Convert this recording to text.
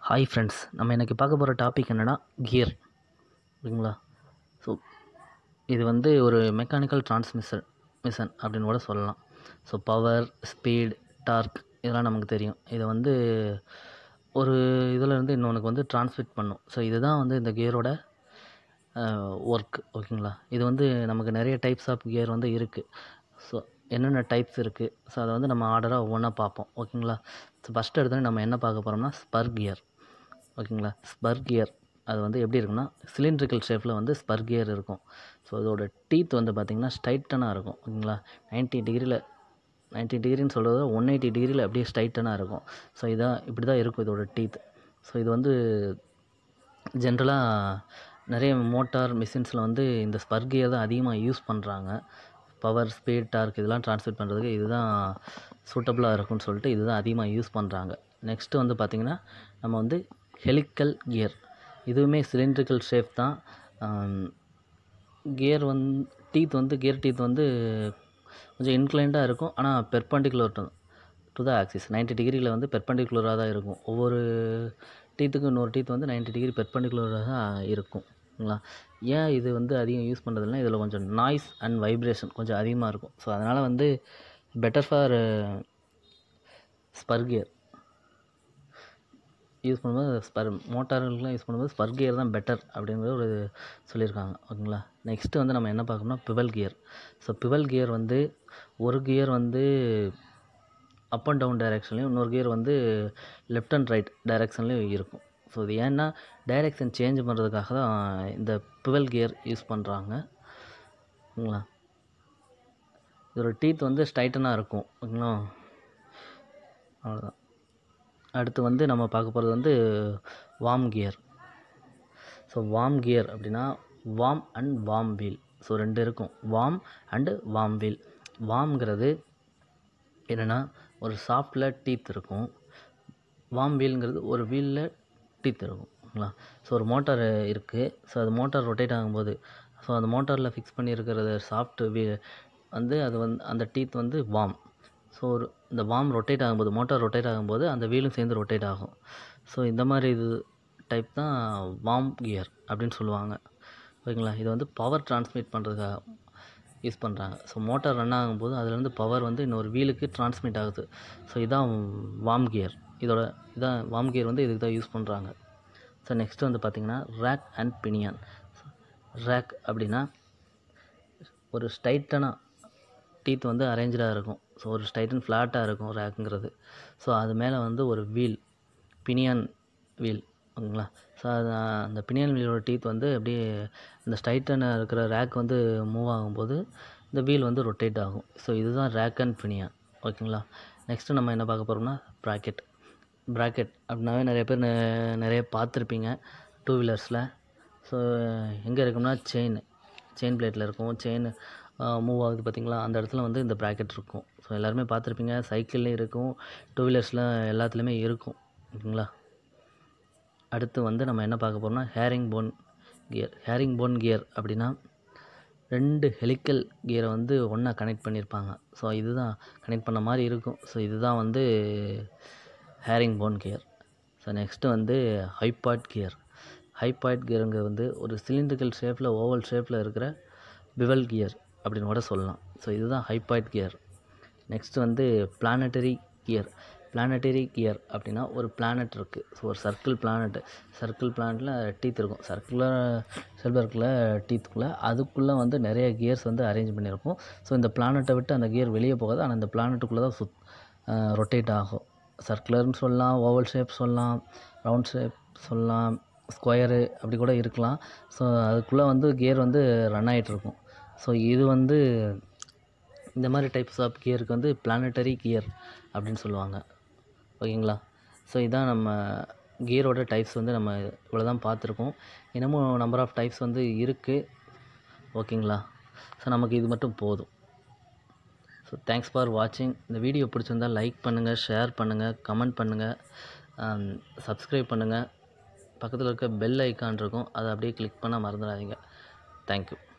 hi friends நம்ம இன்றைக்கி பார்க்க போகிற டாபிக் என்னென்னா கியர் ஓகேங்களா ஸோ இது வந்து ஒரு மெக்கானிக்கல் டிரான்ஸ்மிஷன் மிஷன் அப்படின்னு கூட சொல்லலாம் ஸோ பவர் ஸ்பீட் டார்க் இதெல்லாம் நமக்கு தெரியும் இதை வந்து ஒரு இதில் இருந்து இன்னொன்றுக்கு வந்து டிரான்ஸ்மிட் பண்ணும் ஸோ இதுதான் வந்து இந்த கியரோட ஒர்க் ஓகேங்களா இது வந்து நமக்கு நிறைய டைப்ஸ் ஆஃப் கியர் வந்து இருக்குது ஸோ என்னென்ன டைப்ஸ் இருக்குது ஸோ அதை வந்து நம்ம ஆர்டராக ஒவ்வொன்றா பார்ப்போம் ஓகேங்களா ஸோ ஃபஸ்ட்டு எடுத்தோடனே நம்ம என்ன பார்க்க போகிறோம்னா ஸ்பர் கியர் ஓகேங்களா ஸ்பர் கியர் அது வந்து எப்படி இருக்குன்னா சிலிண்ட்ரிக்கல் ஷேப்பில் வந்து ஸ்பர் கியர் இருக்கும் ஸோ இதோட டீத் வந்து பார்த்திங்கன்னா ஸ்ட்ரைட்டனாக இருக்கும் ஓகேங்களா நைன்ட்டி டிகிரியில் நைன்ட்டி டிகிரின்னு சொல்கிறது ஒன் எயிட்டி டிகிரியில் அப்படியே ஸ்ட்ரைட்டனாக இருக்கும் ஸோ இதான் இப்படி தான் இருக்கும் இதோட டீத் ஸோ இது வந்து ஜென்ரலாக நிறைய மோட்டார் மிஷின்ஸில் வந்து இந்த ஸ்பர் கியர் தான் அதிகமாக யூஸ் பண்ணுறாங்க பவர் ஸ்பீட் டார்க் இதெல்லாம் ட்ரான்ஸ்மிட் பண்ணுறதுக்கு இதுதான் சூட்டபுளாக இருக்கும்னு சொல்லிட்டு இதுதான் அதிகமாக யூஸ் பண்ணுறாங்க நெக்ஸ்ட்டு வந்து பார்த்திங்கன்னா நம்ம வந்து ஹெலிக்கல் கியர் இதுவுமே சிலிண்ட்ரிக்கல் ஷேப் தான் கியர் வந் டீத் வந்து கியர் டீத் வந்து கொஞ்சம் இன்க்ளைண்டாக இருக்கும் ஆனால் perpendicular to to the axis ninety டிகிரியில் வந்து பெர்பண்டிகுலராக தான் இருக்கும் ஒவ்வொரு டீத்துக்கும் இன்னொரு டீத் வந்து நைன்ட்டி டிகிரி பெர்பண்டிகுலராக தான் இருக்கும் ஓகேங்களா ஏன் இது வந்து அதிகம் யூஸ் பண்ணுறதுனா இதில் கொஞ்சம் நாய்ஸ் அண்ட் வைப்ரேஷன் கொஞ்சம் அதிகமாக இருக்கும் ஸோ அதனால் வந்து better for spur gear use பண்ணும்போது ஸ்பர் மோட்டார்களுக்கெலாம் யூஸ் பண்ணும்போது ஸ்பர் கியர் தான் பெட்டர் அப்படிங்கிற ஒரு சொல்லியிருக்காங்க ஓகேங்களா நெக்ஸ்ட்டு வந்து நம்ம என்ன பார்க்கணும்னா bevel gear so bevel gear வந்து ஒரு கியர் வந்து அப் அண்ட் டவுன் டைரெக்ஷன்லேயும் இன்னொரு கியர் வந்து லெஃப்ட் அண்ட் ரைட் டைரெக்ஷன்லேயும் இருக்கும் ஸோ இது ஏன்னா டைரெக்ஷன் சேஞ்ச் பண்ணுறதுக்காக தான் இந்த பிவல் கியர் யூஸ் பண்ணுறாங்க ஓகேங்களா இதோட டீத் வந்து ஸ்ட்ரைட்டனாக இருக்கும் ஓகேங்களா அவ்வளோதான் அடுத்து வந்து நம்ம பார்க்க போகிறது வந்து worm gear so worm gear அப்படின்னா worm and worm wheel so ரெண்டு இருக்கும் வார்ம் அண்டு வார்ம் வீல் வார்ம்ங்கிறது என்னென்னா ஒரு சாஃப்டில் டீத் இருக்கும் வார்ம் வீலுங்கிறது ஒரு வீலில் டீத் இருக்கும் ஓகேங்களா ஸோ ஒரு மோட்டார் இருக்குது ஸோ அது மோட்டார் ரொட்டேட் ஆகும்போது ஸோ அந்த மோட்டாரில் ஃபிக்ஸ் பண்ணியிருக்கிறது சாஃப்ட் வீ வந்து அது வந்து அந்த டீத் வந்து வார்ம் ஸோ ஒரு இந்த வார்ம் ரொட்டேட் ஆகும்போது மோட்டார் ரொட்டேட் ஆகும்போது அந்த வீலும் சேர்ந்து ரொட்டேட் ஆகும் ஸோ இந்த மாதிரி இது டைப் தான் வார்ம் கியர் அப்படின்னு சொல்லுவாங்க ஓகேங்களா இது வந்து பவர் டிரான்ஸ்மிட் பண்ணுறதுக்காக யூஸ் பண்ணுறாங்க ஸோ மோட்டார் ரன் ஆகும்போது அதுலேருந்து பவர் வந்து இன்னொரு வீலுக்கு டிரான்ஸ்மிட் ஆகுது ஸோ இதான் வார்ம் கியர் இதோட இதான் வார்ம் கியர் வந்து இதுக்கு தான் யூஸ் பண்ணுறாங்க ஸோ நெக்ஸ்ட்டு வந்து பார்த்திங்கன்னா ரேக் அண்ட் பினியன் ரேக் அப்படின்னா ஒரு ஸ்ட்ரைட்டனாக டீத் வந்து அரேஞ்சாக இருக்கும் ஸோ ஒரு ஸ்ட்ரைட் அண்ட் ஃப்ளாட்டாக இருக்கும் ரேக்குங்கிறது ஸோ அது மேலே வந்து ஒரு வீல் பினியன் வீல் ஓகேங்களா ஸோ அது அந்த பினியன் வீலோட டீத் வந்து அப்படியே இந்த ஸ்ட்ரைட்டன இருக்கிற ரேக் வந்து மூவ் ஆகும்போது இந்த வீல் வந்து ரொட்டேட் ஆகும் ஸோ இதுதான் ரேக் அண்ட் பினியன் ஓகேங்களா நெக்ஸ்ட்டு நம்ம என்ன பார்க்க போகிறோம்னா ப்ராக்கெட் ப்ராக்கெட் அப்படின்னாவே நிறைய பேர் நிறைய பார்த்துருப்பீங்க டூ வீலர்ஸில் ஸோ எங்கே இருக்கும்னா செயின் செயின் பிளேட்டில் இருக்கும் செயின் மூவ் ஆகுது பார்த்திங்களா அந்த இடத்துல வந்து இந்த ப்ராக்கெட் இருக்கும் ஸோ எல்லாருமே பார்த்துருப்பீங்க சைக்கிள்லேயும் இருக்கும் டூ வீலர்ஸில் எல்லாத்துலேயுமே இருக்கும் ஓகேங்களா அடுத்து வந்து நம்ம என்ன பார்க்க போகிறோம்னா herringbone gear herringbone gear அப்படின்னா ரெண்டு ஹெலிக்கல் கியரை வந்து ஒன்றா கனெக்ட் பண்ணியிருப்பாங்க ஸோ இதுதான் கனெக்ட் பண்ண மாதிரி இருக்கும் ஸோ இதுதான் வந்து herringbone gear so next வந்து ஹைபாட் கியர் ஹைபாட் கியருங்க வந்து ஒரு சிலிண்ட்ரிக்கல் ஷேப்பில் ஓவல் ஷேப்பில் இருக்கிற பிவல் கியர் அப்படின்னு கூட சொல்லலாம் ஸோ இதுதான் ஹைபாய்ட் கியர் நெக்ஸ்ட் வந்து பிளானட்டரி கியர் பிளானட்டரி கியர் அப்படின்னா ஒரு பிளானட் இருக்குது ஸோ ஒரு சர்க்கிள் பிளானட் சர்க்கிள் பிளானட்டில் டீத் இருக்கும் சர்க்குலர் செல்வர்க்கில் டீத்துக்குள்ளே அதுக்குள்ளே வந்து நிறைய கியர்ஸ் வந்து அரேஞ்ச் பண்ணியிருக்கும் ஸோ இந்த பிளானட்டை விட்டு அந்த கியர் வெளியே போகாது ஆனால் இந்த பிளானட்டுக்குள்ளே தான் சுத் ரொட்டேட் ஆகும் சர்க்குலர்னு சொல்லலாம் ஓவல் ஷேப் சொல்லலாம் ரவுண்ட் ஷேப் சொல்லலாம் ஸ்கொயரு அப்படி கூட இருக்கலாம் ஸோ அதுக்குள்ளே வந்து கியர் வந்து ரன் ஆகிட்ருக்கும் ஸோ இது வந்து இந்த மாதிரி டைப்ஸ் ஆஃப் கியருக்கு வந்து பிளானட்டரி கியர் அப்படின்னு சொல்லுவாங்க ஓகேங்களா ஸோ இதான் நம்ம கியரோட டைப்ஸ் வந்து நம்ம இவ்வளோ தான் பார்த்துருக்கோம் இன்னமும் நம்பர் ஆஃப் டைப்ஸ் வந்து இருக்குது ஓகேங்களா ஸோ நமக்கு இது மட்டும் போதும் ஸோ தேங்க்ஸ் ஃபார் வாட்சிங் இந்த வீடியோ பிடிச்சிருந்தால் லைக் பண்ணுங்கள் ஷேர் பண்ணுங்கள் கமெண்ட் பண்ணுங்கள் சப்ஸ்கிரைப் பண்ணுங்கள் பக்கத்தில் இருக்க பெல் ஐக்கான் இருக்கும் அதை அப்படியே கிளிக் பண்ண மறந்துடாதீங்க தேங்க்யூ